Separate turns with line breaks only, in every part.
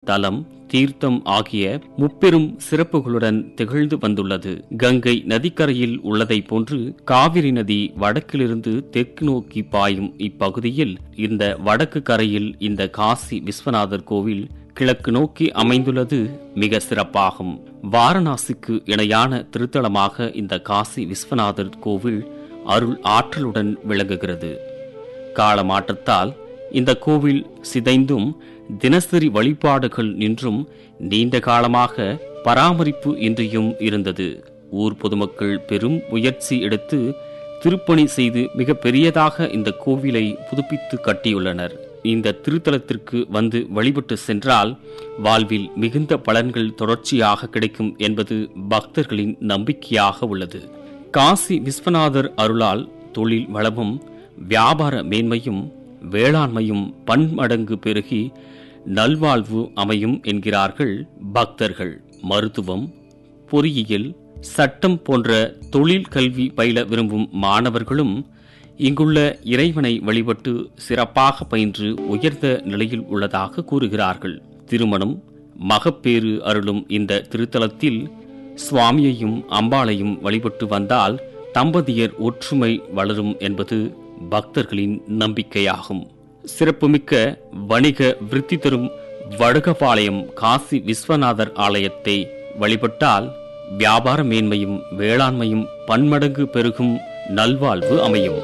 தலம் தீர்த்தம் ஆகிய முப்பெரும் சிறப்புகளுடன் திகழ்ந்து வந்துள்ளது கங்கை நதிக்கரையில் உள்ளதைப் போன்று காவிரி நதி வடக்கிலிருந்து தெற்கு நோக்கி பாயும் இப்பகுதியில் இந்த வடக்கு கரையில் இந்த காசி விஸ்வநாதர் கோவில் கிழக்கு நோக்கி அமைந்துள்ளது மிக சிறப்பாகும் வாரணாசிக்கு இணையான திருத்தலமாக இந்த காசி விஸ்வநாதர் கோவில் அருள் ஆற்றலுடன் விளங்குகிறது காலமாற்றத்தால் இந்த கோவில் சிதைந்தும் தினசரி வழிபாடுகள் நின்றும் நீண்ட காலமாக பராமரிப்பு இன்றியும் இருந்தது ஊர் பொதுமக்கள் பெரும் முயற்சி எடுத்து திருப்பணி செய்து மிக பெரியதாக இந்த கோவிலை புதுப்பித்து கட்டியுள்ளனர் இந்த திருத்தலத்திற்கு வந்து வழிபட்டு சென்றால் வாழ்வில் மிகுந்த பலன்கள் தொடர்ச்சியாக கிடைக்கும் என்பது பக்தர்களின் நம்பிக்கையாக உள்ளது காசி விஸ்வநாதர் அருளால் தொழில் வளமும் வியாபார மேன்மையும் வேளாண்மையும் பன்மடங்கு பெருகி நல்வாழ்வு அமையும் என்கிறார்கள் பக்தர்கள் மருத்துவம் பொறியியல் சட்டம் போன்ற தொழில் கல்வி பயில விரும்பும் மாணவர்களும் இங்குள்ள இறைவனை வழிபட்டு சிறப்பாக பயின்று உயர்ந்த நிலையில் உள்ளதாக கூறுகிறார்கள் திருமணம் மகப்பேறு அருளும் இந்த திருத்தலத்தில் சுவாமியையும் அம்பாளையும் வழிபட்டு வந்தால் தம்பதியர் ஒற்றுமை வளரும் என்பது பக்தர்களின் நம்பிக்கையாகும் சிறப்புமிக்க வணிக விருத்தி தரும் வடுகபாளையம் காசி விஸ்வநாதர் ஆலயத்தை வழிபட்டால் வியாபார மேன்மையும் வேளாண்மையும் பன்மடங்கு பெருகும் நல்வாழ்வு அமையும்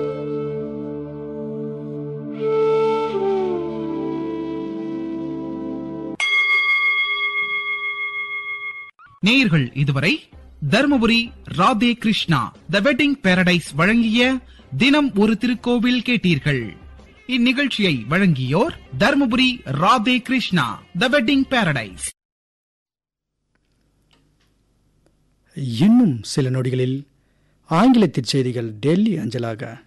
நேயர்கள் இதுவரை Dharmapuri Radhe Krishna the wedding paradise வழங்கிய தினம் ஒரு திருக்கோவில் கேட்டீர்கள் இந்நிகழ்ச்சியை வழங்கியோர் Dharmapuri Radhe Krishna the wedding paradise
இன்னும் சில நொடிகளில் ஆங்கிலத்தில் செய்திகள் டெல்லி அஞ்சலாக